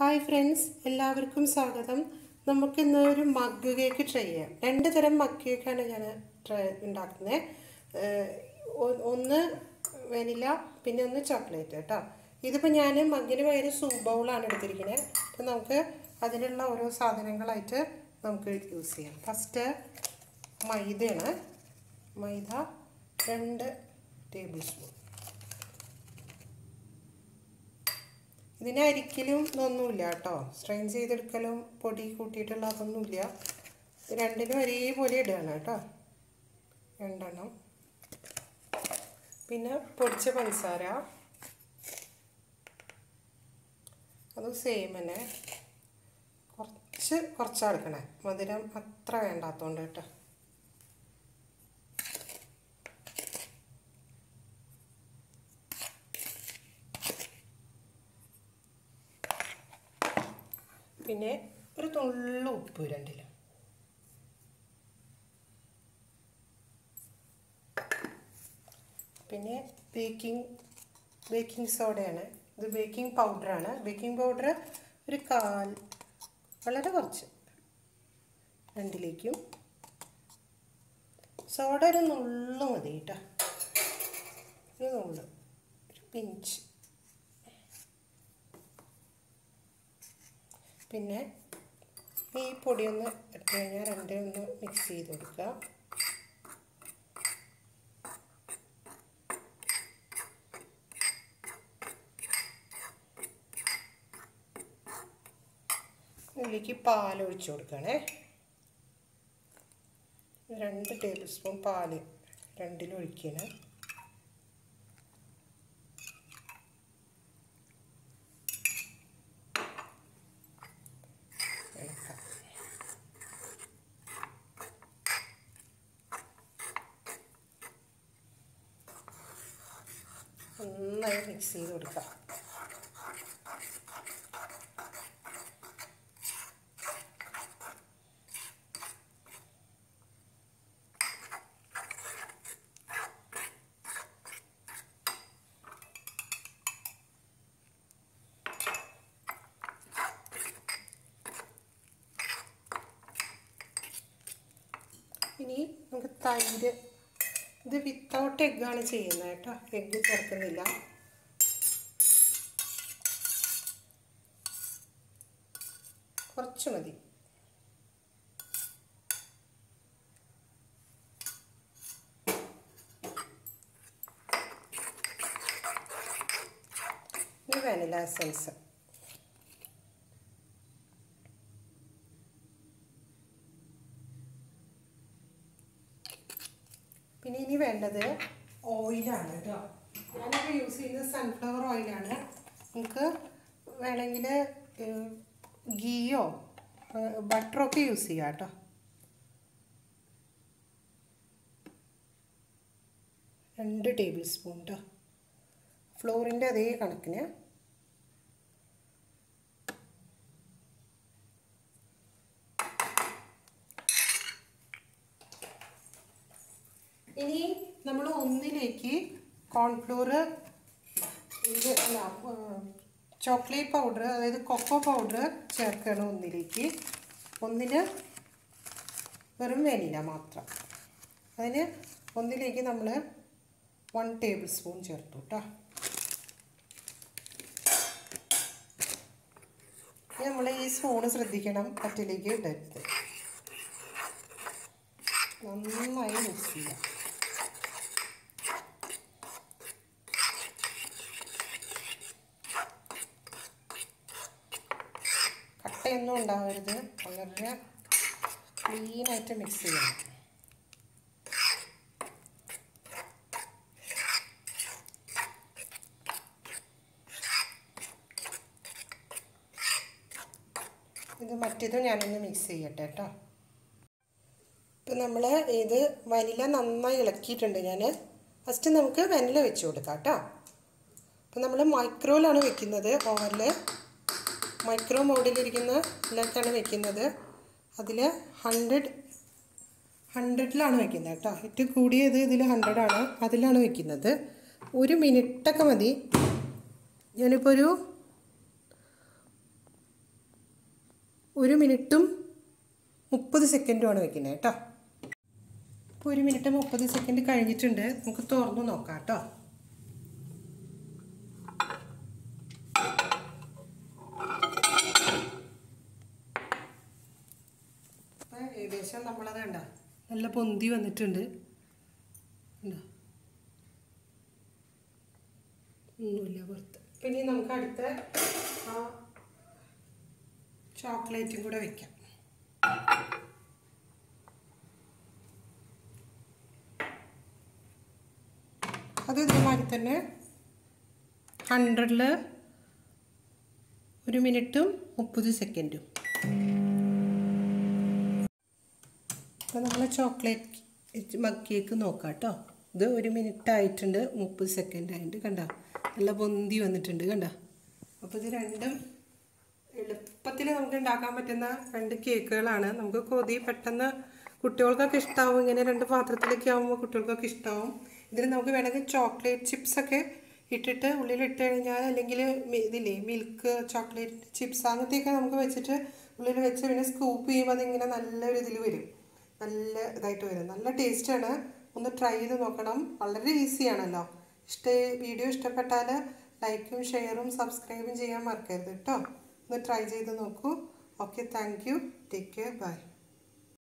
hi friends എല്ലാവർക്കും സ്വാഗതം നമുക്ക് ഇന്ന് ഒരു മഗ് കേക്ക് ട്രൈ ചെയ്യാം രണ്ട് തരം മഗ് കേക്കാണ് ഞാൻ ട്രൈ ഉണ്ടാക്കുന്നത് ഒന്ന് വെനില പിന്നെ ഒന്ന് ചോക്ലേറ്റ് കേട്ടോ ഇതിപ്പോൾ ഞാൻ മഗ്ഗിന് പകരം സൂപ്പ് ബൗളാണ് എടുത്തിരിക്കുന്നത് അപ്പോൾ നമുക്ക് അതിനുള്ള ഓരോ സാധനങ്ങളായിട്ട് നമുക്ക് യൂസ് ചെയ്യാം ഫസ്റ്റ് മൈദയാണ് മൈദ രണ്ട് ടേബിൾ സ്പൂൺ ഇതിന് അരിക്കലും ഇതൊന്നുമില്ല കേട്ടോ സ്ട്രെയിൻ ചെയ്തെടുക്കലും പൊടി കൂട്ടിയിട്ടുള്ള അതൊന്നുമില്ല രണ്ടിനും ഒരേപോലെ ഇടുകയാണ് കേട്ടോ രണ്ടെണ്ണം പിന്നെ പൊടിച്ച പഞ്ചസാര അത് സെയിം തന്നെ കുറച്ച് കുറച്ചെടുക്കണേ മധുരം അത്ര വേണ്ടാത്തതുകൊണ്ട് കേട്ടോ പിന്നെ ഒരു തുള്ളു ഉപ്പ് രണ്ടിലും പിന്നെ ബേക്കിംഗ് ബേക്കിംഗ് സോഡയാണ് ഇത് ബേക്കിംഗ് പൗഡറാണ് ബേക്കിംഗ് പൗഡർ ഒരു കാൽ വളരെ കുറച്ച് രണ്ടിലേക്കും സോഡ ഒരു നുള്ളു മതി കേട്ടോ ഒരു നുള്ളു ഒരു പിഞ്ച് പിന്നെ ഈ പൊടിയൊന്ന് ഇട്ട് കഴിഞ്ഞാൽ രണ്ടും ഒന്ന് മിക്സ് ചെയ്ത് കൊടുക്കുക ഇതിലേക്ക് പാൽ ഒഴിച്ചു കൊടുക്കണേ രണ്ട് ടേബിൾ സ്പൂൺ പാൽ രണ്ടിലും ഒഴിക്കണം ഇളക്കാം നന്നായി മിക്സ് ചെയ്ത് കൊടുക്കാം ഇനി നമുക്ക് തൈര് ഇത് വിത്തൗട്ട് എഗ്ഗാണ് ചെയ്യുന്നത് കേട്ടോ എഗ്ഗ് ചേർക്കുന്നില്ല കുറച്ച് മതി ഇനി വാനില എസൻസ് പിന്നെ ഇനി വേണ്ടത് ഓയിലാണ് കേട്ടോ ഞാനിപ്പോൾ യൂസ് ചെയ്യുന്നത് സൺഫ്ലവർ ഓയിലാണ് നമുക്ക് വേണമെങ്കിൽ ഗീയോ ബട്ടറൊക്കെ യൂസ് ചെയ്യാം കേട്ടോ രണ്ട് ടേബിൾ സ്പൂൺ കേട്ടോ ഫ്ലോറിൻ്റെ അതേ കണക്കിന് ഇനി നമ്മൾ ഒന്നിലേക്ക് കോൺഫ്ലോർ ഇത് അല്ല ചോക്ലേറ്റ് പൗഡർ അതായത് കൊക്കോ പൗഡർ ചേർക്കണം ഒന്നിലേക്ക് ഒന്നിന് വെറും വെനില മാത്രം അതിന് ഒന്നിലേക്ക് നമ്മൾ വൺ ടേബിൾ സ്പൂൺ ചേർത്തു കേട്ടോ നമ്മൾ ഈ സ്പൂണ് ശ്രദ്ധിക്കണം പറ്റിലേക്ക് ഇടരുത് നന്നായി മിക്സ് ചെയ്യാം കട്ടയൊന്നും ഉണ്ടാവരുത് വളരെ ക്ലീനായിട്ട് മിക്സ് ചെയ്യണം ഇത് മറ്റേതും ഞാനൊന്ന് മിക്സ് ചെയ്യട്ടെ കേട്ടോ ഇപ്പം നമ്മൾ ഇത് വനില നന്നായി ഇളക്കിയിട്ടുണ്ട് ഞാൻ ഫസ്റ്റ് നമുക്ക് വെനില വെച്ച് കൊടുക്കാം കേട്ടോ അപ്പം നമ്മൾ മൈക്രോയിലാണ് വെക്കുന്നത് ഓവനിൽ മൈക്രോ മോഡിലിരിക്കുന്ന ഇതിലേക്കാണ് വെക്കുന്നത് അതിൽ ഹൺഡ്രഡ് ഹൺഡ്രഡിലാണ് വെക്കുന്നത് കേട്ടോ ഏറ്റവും കൂടിയത് ഇതിൽ ഹൺഡ്രഡാണ് അതിലാണ് വെക്കുന്നത് ഒരു മിനിറ്റൊക്കെ മതി ഞാനിപ്പോൾ ഒരു ഒരു മിനിറ്റും മുപ്പത് സെക്കൻഡുമാണ് വെക്കുന്നത് കേട്ടോ ഇപ്പോൾ ഒരു മിനിറ്റ് മുപ്പത് സെക്കൻഡ് കഴിഞ്ഞിട്ടുണ്ട് നമുക്ക് തുറന്ന് നോക്കാം കേട്ടോ അപ്പം ഏകദേശം നമ്മളത് കണ്ട നല്ല പൊന്തി വന്നിട്ടുണ്ട് കണ്ടോ ഒന്നുമില്ല പുറത്ത് പിന്നെ നമുക്ക് അടുത്ത ആ ചോക്ലേറ്റും കൂടെ വെക്കാം അത് ഇതേമാതിരി തന്നെ ഹൺഡ്രഡിൽ ഒരു മിനിറ്റും മുപ്പത് സെക്കൻഡും അപ്പോൾ നമ്മൾ ചോക്ലേറ്റ് മഗ് കേക്ക് നോക്കാം കേട്ടോ ഇത് ഒരു മിനിറ്റ് ആയിട്ടുണ്ട് മുപ്പത് സെക്കൻഡ് ആയിട്ട് കണ്ട നല്ല പൊന്തി വന്നിട്ടുണ്ട് കണ്ട അപ്പോൾ ഇത് രണ്ടും എളുപ്പത്തിൽ നമുക്ക് ഉണ്ടാക്കാൻ പറ്റുന്ന രണ്ട് കേക്കുകളാണ് നമുക്ക് കൊതി പെട്ടെന്ന് കുട്ടികൾക്കൊക്കെ ഇഷ്ടമാവും ഇങ്ങനെ രണ്ട് പാത്രത്തിലൊക്കെ ആകുമ്പോൾ കുട്ടികൾക്കൊക്കെ ഇഷ്ടമാവും ഇതിന് നമുക്ക് വേണമെങ്കിൽ ചോക്ലേറ്റ് ചിപ്സൊക്കെ ഇട്ടിട്ട് ഉള്ളിലിട്ട് കഴിഞ്ഞാൽ അല്ലെങ്കിൽ ഇതില്ലേ മിൽക്ക് ചോക്ലേറ്റ് ചിപ്സ് അങ്ങനത്തെയൊക്കെ നമുക്ക് വെച്ചിട്ട് ഉള്ളിൽ വെച്ച് പിന്നെ സ്കൂപ്പ് ചെയ്യുമ്പോൾ അതിങ്ങനെ നല്ലൊരു ഇതിൽ വരും നല്ല ഇതായിട്ട് വരും നല്ല ടേസ്റ്റാണ് ഒന്ന് ട്രൈ ചെയ്ത് നോക്കണം വളരെ ഈസിയാണല്ലോ ഇഷ്ട വീഡിയോ ഇഷ്ടപ്പെട്ടാൽ ലൈക്കും ഷെയറും സബ്സ്ക്രൈബും ചെയ്യാൻ മറക്കരുത് കേട്ടോ ഒന്ന് ട്രൈ ചെയ്ത് നോക്കൂ okay thank you take care by